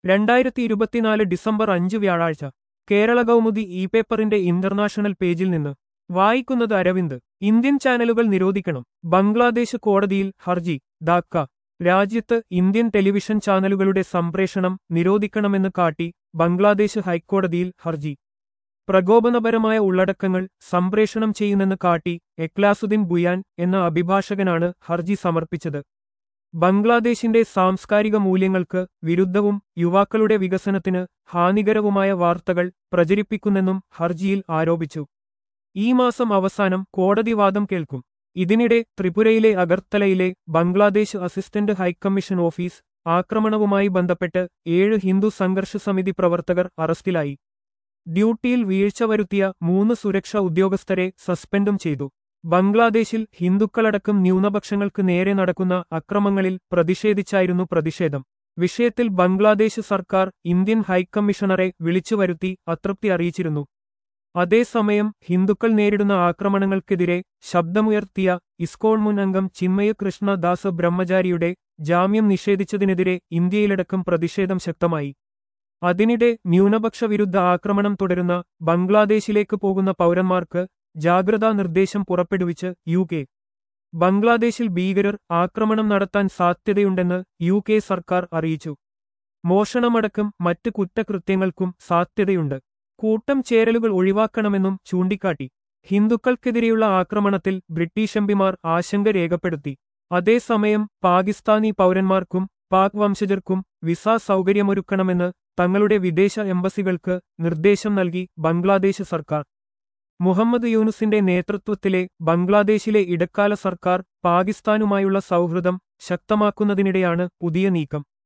രണ്ടായിരത്തി ഇരുപത്തിനാല് ഡിസംബർ അഞ്ച് വ്യാഴാഴ്ച കേരള കൗമുദി ഇ പേപ്പറിന്റെ ഇന്റർനാഷണൽ പേജിൽ നിന്ന് വായിക്കുന്നത് അരവിന്ദ് ഇന്ത്യൻ ചാനലുകൾ നിരോധിക്കണം ബംഗ്ലാദേശ് കോടതിയിൽ ഹർജി ധാക്ക രാജ്യത്ത് ഇന്ത്യൻ ടെലിവിഷൻ ചാനലുകളുടെ സംപ്രേഷണം നിരോധിക്കണമെന്ന് കാട്ടി ബംഗ്ലാദേശ് ഹൈക്കോടതിയിൽ ഹർജി പ്രകോപനപരമായ ഉള്ളടക്കങ്ങൾ സംപ്രേഷണം ചെയ്യുന്നെന്ന് കാട്ടി എക്ലാസുദ്ദീൻ ബുയാൻ എന്ന അഭിഭാഷകനാണ് ഹർജി സമർപ്പിച്ചത് ബംഗ്ലാദേശിന്റെ സാംസ്കാരിക മൂല്യങ്ങൾക്ക് വിരുദ്ധവും യുവാക്കളുടെ വികസനത്തിന് ഹാനികരവുമായ വാർത്തകൾ പ്രചരിപ്പിക്കുന്നെന്നും ഹർജിയിൽ ആരോപിച്ചു ഈ മാസം അവസാനം കോടതി വാദം കേൾക്കും ഇതിനിടെ ത്രിപുരയിലെ അഗർത്തലയിലെ ബംഗ്ലാദേശ് അസിസ്റ്റന്റ് ഹൈക്കമ്മീഷൻ ഓഫീസ് ആക്രമണവുമായി ബന്ധപ്പെട്ട് ഏഴ് ഹിന്ദു സംഘർഷ സമിതി പ്രവർത്തകർ അറസ്റ്റിലായി ഡ്യൂട്ടിയിൽ വീഴ്ച വരുത്തിയ മൂന്ന് സുരക്ഷാ ഉദ്യോഗസ്ഥരെ സസ്പെൻഡും ചെയ്തു ബംഗ്ലാദേശിൽ ഹിന്ദുക്കളടക്കം ന്യൂനപക്ഷങ്ങൾക്ക് നേരെ നടക്കുന്ന അക്രമങ്ങളിൽ പ്രതിഷേധിച്ചായിരുന്നു പ്രതിഷേധം വിഷയത്തിൽ ബംഗ്ലാദേശ് സർക്കാർ ഇന്ത്യൻ ഹൈക്കമ്മീഷണറെ വിളിച്ചുവരുത്തി അതൃപ്തി അറിയിച്ചിരുന്നു അതേസമയം ഹിന്ദുക്കൾ നേരിടുന്ന ആക്രമണങ്ങൾക്കെതിരെ ശബ്ദമുയർത്തിയ ഇസ്കോൺ മുൻ അംഗം ചിന്മയ കൃഷ്ണദാസ് ബ്രഹ്മചാരിയുടെ ജാമ്യം നിഷേധിച്ചതിനെതിരെ ഇന്ത്യയിലടക്കം പ്രതിഷേധം ശക്തമായി അതിനിടെ ന്യൂനപക്ഷ വിരുദ്ധ ആക്രമണം തുടരുന്ന ബംഗ്ലാദേശിലേക്ക് പോകുന്ന പൗരന്മാർക്ക് ജാഗ്രതാ നിർദ്ദേശം പുറപ്പെടുവിച്ച് യു കെ ബംഗ്ലാദേശിൽ ഭീകരർ ആക്രമണം നടത്താൻ സാധ്യതയുണ്ടെന്ന് യു കെ സർക്കാർ അറിയിച്ചു മോഷണമടക്കം മറ്റ് കുറ്റകൃത്യങ്ങൾക്കും സാധ്യതയുണ്ട് കൂട്ടം ചേരലുകൾ ഒഴിവാക്കണമെന്നും ചൂണ്ടിക്കാട്ടി ഹിന്ദുക്കൾക്കെതിരെയുള്ള ആക്രമണത്തിൽ ബ്രിട്ടീഷ് എംപിമാർ ആശങ്ക രേഖപ്പെടുത്തി അതേസമയം പാകിസ്ഥാനി പൗരന്മാർക്കും പാക് വംശജർക്കും വിസ സൗകര്യമൊരുക്കണമെന്ന് തങ്ങളുടെ വിദേശ എംബസികൾക്ക് നിർദ്ദേശം നൽകി ബംഗ്ലാദേശ് സർക്കാർ മുഹമ്മദ് യൂനുസിന്റെ നേതൃത്വത്തിലെ ബംഗ്ലാദേശിലെ ഇടക്കാല സർക്കാർ പാകിസ്ഥാനുമായുള്ള സൗഹൃദം ശക്തമാക്കുന്നതിനിടെയാണ് പുതിയ നീക്കം